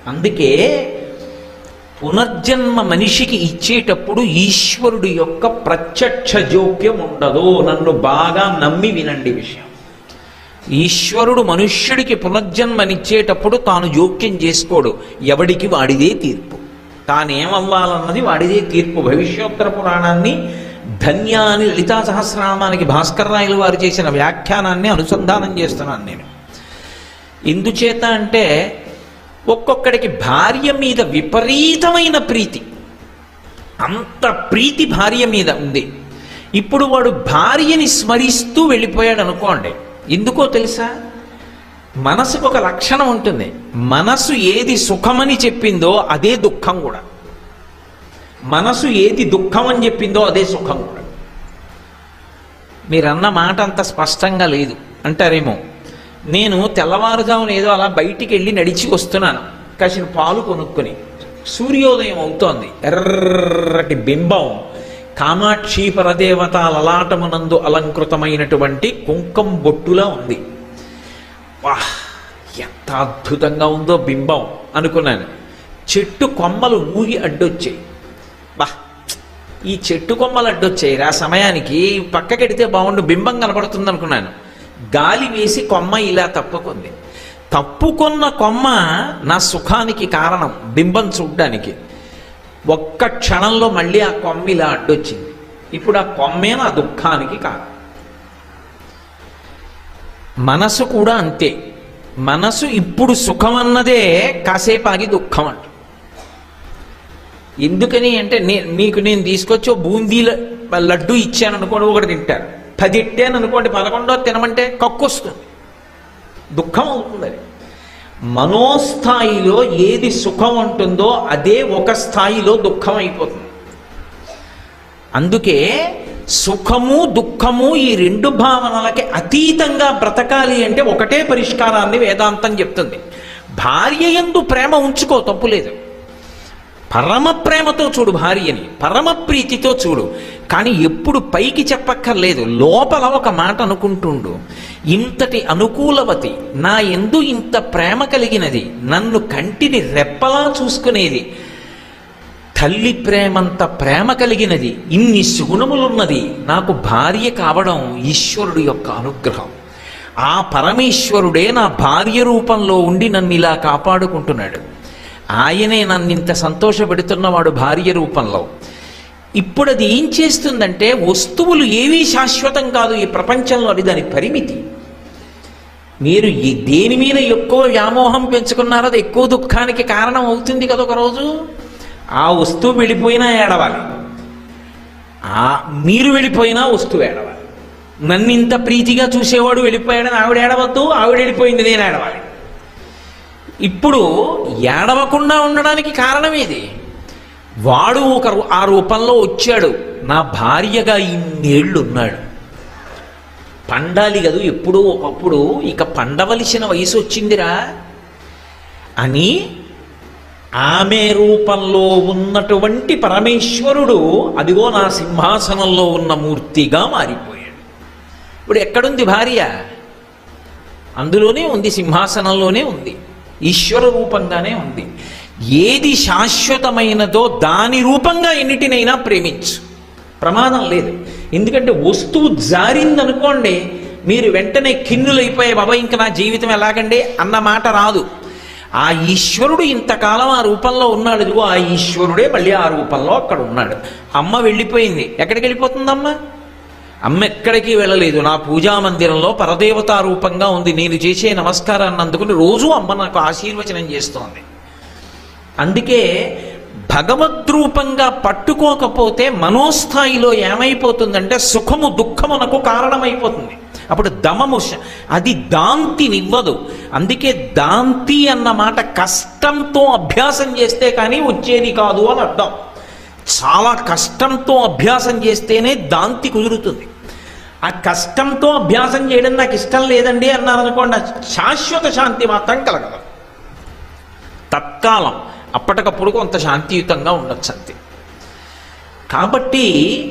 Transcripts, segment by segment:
అందుకే పునర్జన్మ మనిషికి ఇచ్చేటప్పుడు ఈశ్వరుడు యొక్క ప్రత్యక్ష జోక్యం ఉండదు నన్ను బాగా నమ్మి వినండి విషయం ఈశ్వరుడు మనుష్యుడికి పునర్జన్మనిచ్చేటప్పుడు తాను జోక్యం చేసుకోడు ఎవడికి వాడిదే తీర్పు తానేమవ్వాలన్నది వాడిదే తీర్పు భవిష్యోత్తర పురాణాన్ని ధన్యాని లలితా సహస్రనామానికి భాస్కర్ రాయలు వారు చేసిన వ్యాఖ్యానాన్ని అనుసంధానం చేస్తున్నాను నేను ఎందుచేత అంటే ఒక్కొక్కడికి భార్య మీద విపరీతమైన ప్రీతి అంత ప్రీతి భార్య మీద ఉంది ఇప్పుడు వాడు భార్యని స్మరిస్తూ వెళ్ళిపోయాడు అనుకోండి ఎందుకో తెలుసా మనసుకు ఒక లక్షణం ఉంటుంది మనసు ఏది సుఖమని చెప్పిందో అదే దుఃఖం కూడా మనసు ఏది దుఃఖం అని చెప్పిందో అదే సుఖం కూడా మీరన్న మాట అంత స్పష్టంగా లేదు అంటారేమో నేను తెల్లవారుజామున ఏదో అలా బయటికి వెళ్ళి నడిచి వస్తున్నాను కాసిన పాలు కొనుక్కొని సూర్యోదయం అవుతోంది ఎర్రటి బింబం కామాక్షి పరదేవత లలాటమునందు అలంకృతమైనటువంటి కుంకం బొట్టులా ఉంది వాహ్ ఎంత అద్భుతంగా ఉందో బింబం అనుకున్నాను చెట్టు కొమ్మలు ఊగి అడ్డొచ్చాయి వాహ్ ఈ చెట్టు కొమ్మలు అడ్డొచ్చాయి రా సమయానికి పక్కకెడితే బాగుండు బింబం కనపడుతుంది అనుకున్నాను గాలి వేసి కొమ్మ ఇలా తప్పుకుంది తప్పుకున్న కొమ్మ నా సుఖానికి కారణం బింబం చూడ్డానికి ఒక్క క్షణంలో మళ్ళీ ఆ కొమ్మ ఇలా అడ్డొచ్చింది ఇప్పుడు ఆ కొమ్మే నా దుఃఖానికి కారణం మనసు కూడా అంతే మనసు ఇప్పుడు సుఖం అన్నదే కాసేపు ఆగి దుఃఖం అంట ఎందుకని అంటే నే మీకు నేను తీసుకొచ్చి ఓ బూందీ ల- లడ్డు ఇచ్చాను అనుకోండి ఒకటి తింటారు పది ఇట్టాను అనుకోండి పదకొండో తినమంటే కక్కొస్తుంది దుఃఖం అవుతుంది అది మనోస్థాయిలో ఏది సుఖం ఉంటుందో అదే ఒక స్థాయిలో దుఃఖం అయిపోతుంది అందుకే సుఖము దుఃఖము ఈ రెండు భావనలకి అతీతంగా బ్రతకాలి అంటే ఒకటే పరిష్కారాన్ని వేదాంతం చెప్తుంది భార్య ఎందు ప్రేమ ఉంచుకో తప్పులేదు పరమ ప్రేమతో చూడు భార్యని పరమ ప్రీతితో చూడు కానీ ఎప్పుడు పైకి చెప్పక్కర్లేదు లోపల ఒక మాట అనుకుంటుండు ఇంతటి అనుకూలవతి నా ఎందు ఇంత ప్రేమ కలిగినది నన్ను కంటిని రెప్పలా చూసుకునేది తల్లి ప్రేమంత ప్రేమ కలిగినది ఇన్ని సుగుణములున్నది నాకు భార్య కావడం ఈశ్వరుడు యొక్క అనుగ్రహం ఆ పరమేశ్వరుడే నా భార్య రూపంలో ఉండి నన్ను ఇలా కాపాడుకుంటున్నాడు ఆయనే నన్ను ఇంత సంతోషపెడుతున్నవాడు భార్య రూపంలో ఇప్పుడు అది ఏం చేస్తుందంటే వస్తువులు ఏవీ శాశ్వతం కాదు ఈ ప్రపంచంలో అది దాని పరిమితి మీరు ఈ దేని మీద ఎక్కువ వ్యామోహం పెంచుకున్నారో అది ఎక్కువ దుఃఖానికి కారణం అవుతుంది కదా ఒక రోజు ఆ వస్తువు వెళ్ళిపోయినా ఏడవాలి ఆ మీరు వెళ్ళిపోయినా వస్తువు ఏడవాలి నన్ను ఇంత ప్రీతిగా చూసేవాడు వెళ్ళిపోయాడని ఆవిడ ఏడవద్దు ఆవిడ వెళ్ళిపోయింది నేను ఏడవాలి ఇప్పుడు ఏడవకుండా ఉండడానికి కారణం ఏది వాడు ఒక రూ- ఆ రూపంలో వచ్చాడు నా భార్యగా ఇన్నేళ్ళు ఉన్నాడు పండాలి కదూ ఎప్పుడో ఒకప్పుడు ఇక పండవలసిన వయసు వచ్చిందిరా అని ఆమె రూపంలో ఉన్నటువంటి పరమేశ్వరుడు అదిగో నా సింహాసనంలో ఉన్న మూర్తిగా మారిపోయాడు ఇప్పుడు ఎక్కడుంది భార్య అందులోనే ఉంది సింహాసనంలోనే ఉంది ఈశ్వర రూపంగానే ఉంది ఏది శాశ్వతమైనదో దాని రూపంగా ఎన్నిటినైనా ప్రేమించు ప్రమాదం లేదు ఎందుకంటే వస్తువు జారిందనుకోండి మీరు వెంటనే కిన్నులైపోయే బాబా ఇంకా నా జీవితం ఎలాగండి అన్న మాట రాదు ఆ ఈశ్వరుడు ఇంతకాలం ఆ రూపంలో ఉన్నాడు ఇదిగో ఆ ఈశ్వరుడే మళ్ళీ ఆ రూపంలో అక్కడ ఉన్నాడు అమ్మ వెళ్ళిపోయింది ఎక్కడికి వెళ్ళిపోతుందమ్మా అమ్మ ఎక్కడికి వెళ్ళలేదు నా పూజా మందిరంలో పరదేవతా రూపంగా ఉంది నేను చేసే నమస్కారాన్ని అందుకుని రోజు అమ్మ నాకు ఆశీర్వచనం చేస్తోంది అందుకే భగవద్రూపంగా పట్టుకోకపోతే మనోస్థాయిలో ఏమైపోతుందంటే సుఖము దుఃఖమునకు కారణమైపోతుంది అప్పుడు దమము శ- అది దాంతినివ్వదు అందుకే దాంతి అన్న మాట కష్టంతో అభ్యాసం చేస్తే కానీ వచ్చేది కాదు అని అర్థం చాలా కష్టంతో అభ్యాసం చేస్తేనే దాంతి కుదురుతుంది ఆ కష్టంతో అభ్యాసం చేయడం నాకు ఇష్టం లేదండి అన్నారనుకోండి ఆ శాశ్వత శాంతి మాత్రం కలగదు తత్కాలం అప్పటికప్పుడు కొంత శాంతియుతంగా ఉండొచ్చు అంతే కాబట్టి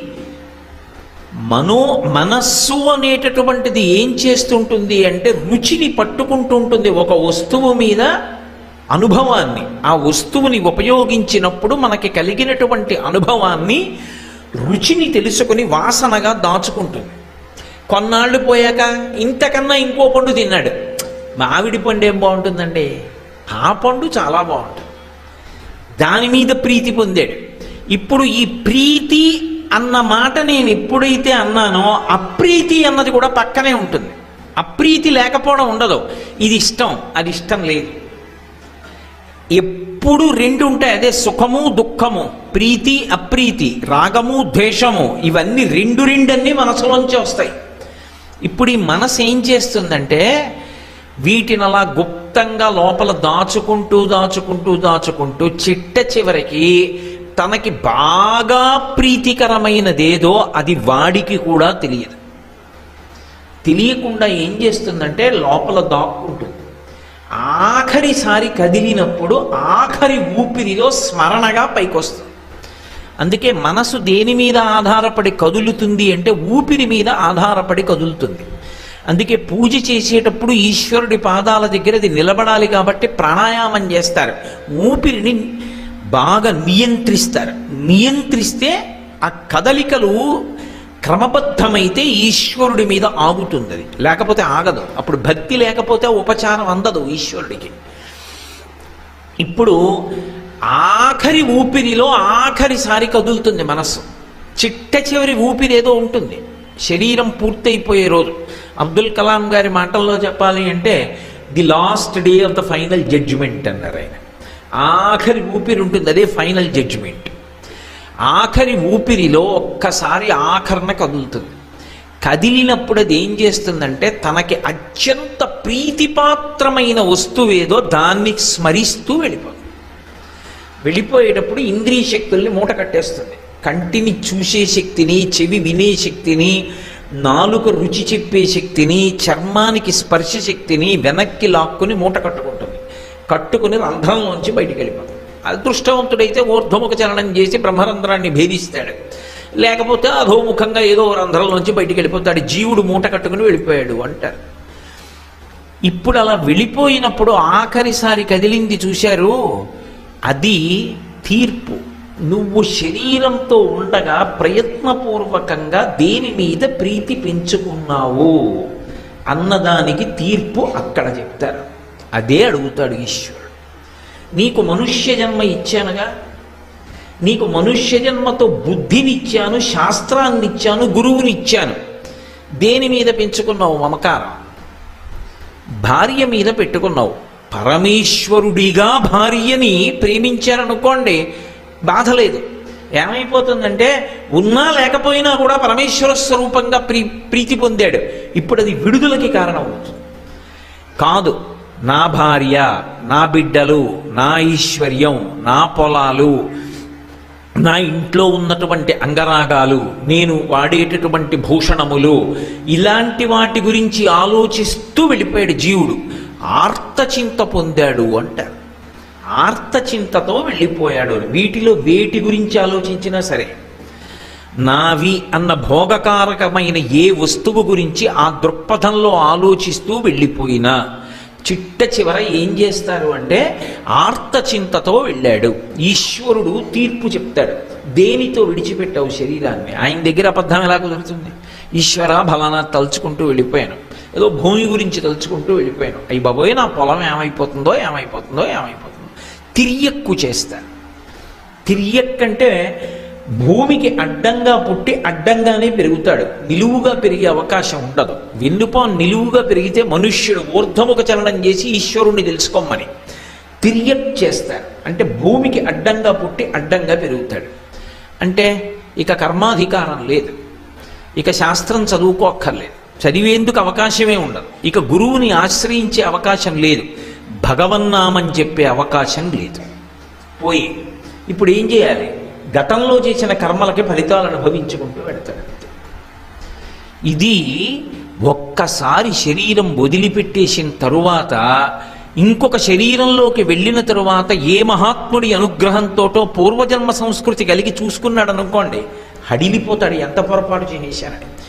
మనో మనస్సు అనేటటువంటిది ఏం చేస్తుంటుంది అంటే రుచిని పట్టుకుంటూ ఉంటుంది ఒక వస్తువు మీద అనుభవాన్ని ఆ వస్తువుని ఉపయోగించినప్పుడు మనకి కలిగినటువంటి అనుభవాన్ని రుచిని తెలుసుకుని వాసనగా దాచుకుంటుంది కొన్నాళ్ళు పోయాక ఇంతకన్నా ఇంకో పండు తిన్నాడు మామిడి పండు ఏం బాగుంటుందండి ఆ పండు చాలా బాగుంటుంది దాని మీద ప్రీతి పొందాడు ఇప్పుడు ఈ ప్రీతి అన్న మాట నేను ఎప్పుడైతే అన్నానో అప్రీతి అన్నది కూడా పక్కనే ఉంటుంది అప్రీతి లేకపోవడం ఉండదు ఇది ఇష్టం అది ఇష్టం లేదు ఎప్పుడు రెండు ఉంటాయి అదే సుఖము దుఃఖము ప్రీతి అప్రీతి రాగము ద్వేషము ఇవన్నీ రెండు రెండన్నీ మనసులోంచి వస్తాయి ఇప్పుడు ఈ మనసు ఏం చేస్తుందంటే వీటిని అలా గుప్తంగా లోపల దాచుకుంటూ దాచుకుంటూ దాచుకుంటూ చిట్ట చివరికి తనకి బాగా ప్రీతికరమైనదేదో అది వాడికి కూడా తెలియదు తెలియకుండా ఏం చేస్తుందంటే లోపల దాక్కుంటుంది ఆఖరిసారి కదిలినప్పుడు ఆఖరి ఊపిరిలో స్మరణగా పైకొస్తుంది అందుకే మనసు దేని మీద ఆధారపడి కదులుతుంది అంటే ఊపిరి మీద ఆధారపడి కదులుతుంది అందుకే పూజ చేసేటప్పుడు ఈశ్వరుడి పాదాల దగ్గర అది నిలబడాలి కాబట్టి ప్రాణాయామం చేస్తారు ఊపిరిని బాగా నియంత్రిస్తారు నియంత్రిస్తే ఆ కదలికలు క్రమబద్ధమైతే ఈశ్వరుడి మీద ఆగుతుంది అది లేకపోతే ఆగదు అప్పుడు భక్తి లేకపోతే ఉపచారం అందదు ఈశ్వరుడికి ఇప్పుడు ఆఖరి ఊపిరిలో ఆఖరిసారి కదులుతుంది మనస్సు చిట్ట చివరి ఊపిరి ఏదో ఉంటుంది శరీరం పూర్తయిపోయే రోజు అబ్దుల్ కలాం గారి మాటల్లో చెప్పాలి అంటే the last day of the final judgement అన్నారు ఆయన ఆఖరి ఊపిరి ఉంటుంది అదే ఫైనల్ జడ్జిమెంట్ ఆఖరి ఊపిరిలో ఒక్కసారి ఆఖరణ కదులుతుంది కదిలినప్పుడు అది ఏం చేస్తుందంటే తనకి అత్యంత ప్రీతిపాత్రమైన వస్తువేదో దాన్ని స్మరిస్తూ వెళ్ళిపోతుంది వెళ్ళిపోయేటప్పుడు ఇంద్రియ శక్తుల్ని మూట కట్టేస్తుంది కంటిని చూసే శక్తిని చెవి వినే శక్తిని నాలుక రుచి చెప్పే శక్తిని చర్మానికి స్పర్శ శక్తిని వెనక్కి లాక్కుని మూట కట్టుకుంటుంది కట్టుకుని రంధ్రంలోంచి బయటికి వెళ్ళిపోతుంది అదృష్టవంతుడైతే ఊర్ధ్వముఖ చలనం చేసి బ్రహ్మరంధ్రాన్ని భేదిస్తాడు లేకపోతే అధోముఖంగా ఏదో రంధ్రంలోంచి బయటికి వెళ్ళిపోతాడు జీవుడు మూట కట్టుకుని వెళ్ళిపోయాడు అంటారు ఇప్పుడు అలా వెళ్ళిపోయినప్పుడు ఆఖరిసారి కదిలింది చూశారు అది తీర్పు నువ్వు శరీరంతో ఉండగా ప్రయత్నపూర్వకంగా దేని మీద ప్రీతి పెంచుకున్నావు అన్నదానికి తీర్పు అక్కడ చెప్తారు అదే అడుగుతాడు ఈశ్వరుడు నీకు మనుష్య జన్మ ఇచ్చానుగా నీకు మనుష్య జన్మతో బుద్ధినిచ్చాను శాస్త్రాన్ని ఇచ్చాను గురువునిచ్చాను దేని మీద పెంచుకున్నావు మమకారం భార్య మీద పెట్టుకున్నావు పరమేశ్వరుడిగా భార్యని ప్రేమించారనుకోండి బాధ లేదు ఏమైపోతుందంటే ఉన్నా లేకపోయినా కూడా పరమేశ్వర స్వరూపంగా ప్రీ ప్రీతి పొందాడు ఇప్పుడు అది విడుదలకి కారణం అవుతుంది కాదు నా భార్య నా బిడ్డలు నా ఐశ్వర్యం నా పొలాలు నా ఇంట్లో ఉన్నటువంటి అంగరాగాలు నేను వాడేటటువంటి భూషణములు ఇలాంటి వాటి గురించి ఆలోచిస్తూ వెళ్ళిపోయాడు జీవుడు ఆర్తచింత పొందాడు అంటారు ఆర్తచింతతో వెళ్ళిపోయాడు వీటిలో వేటి గురించి ఆలోచించినా సరే నావి అన్న భోగకారకమైన ఏ వస్తువు గురించి ఆ దృక్పథంలో ఆలోచిస్తూ వెళ్ళిపోయినా చిట్ట చివర ఏం చేస్తారు అంటే ఆర్తచింతతో వెళ్ళాడు ఈశ్వరుడు తీర్పు చెప్తాడు దేనితో విడిచిపెట్టావు శరీరాన్ని ఆయన దగ్గర అబద్ధం ఎలా కుదురుతుంది ఈశ్వర ఫలానా తలుచుకుంటూ వెళ్ళిపోయాను ఏదో భూమి గురించి తలుచుకుంటూ వెళ్ళిపోయాను అయ్యి బాబోయ్ నా పొలం ఏమైపోతుందో ఏమైపోతుందో ఏమైపోతుందో తిరియక్కు చేస్తారు తిరియక్కంటే భూమికి అడ్డంగా పుట్టి అడ్డంగానే పెరుగుతాడు నిలువుగా పెరిగే అవకాశం ఉండదు వెన్నుపా నిలువుగా పెరిగితే మనుష్యుడు ఊర్ధముఖ చలనం చేసి ఈశ్వరుణ్ణి తెలుసుకోమని తిరియక్ చేస్తారు అంటే భూమికి అడ్డంగా పుట్టి అడ్డంగా పెరుగుతాడు అంటే ఇక కర్మాధికారం లేదు ఇక శాస్త్రం చదువుకోక్కర్లేదు చదివేందుకు అవకాశమే ఉండదు ఇక గురువుని ఆశ్రయించే అవకాశం లేదు భగవన్నామం చెప్పే అవకాశం లేదు పోయి ఇప్పుడు ఏం చేయాలి గతంలో చేసిన కర్మలకి ఫలితాలు అనుభవించుకుంటూ వెడతాడు ఇది ఒక్కసారి శరీరం వదిలిపెట్టేసిన తరువాత ఇంకొక శరీరంలోకి వెళ్ళిన తరువాత ఏ మహాత్ముడి అనుగ్రహంతోటో పూర్వజన్మ సంస్కృతి కలిగి చూసుకున్నాడు అనుకోండి హడిలిపోతాడు ఎంత పొరపాటు చేశారని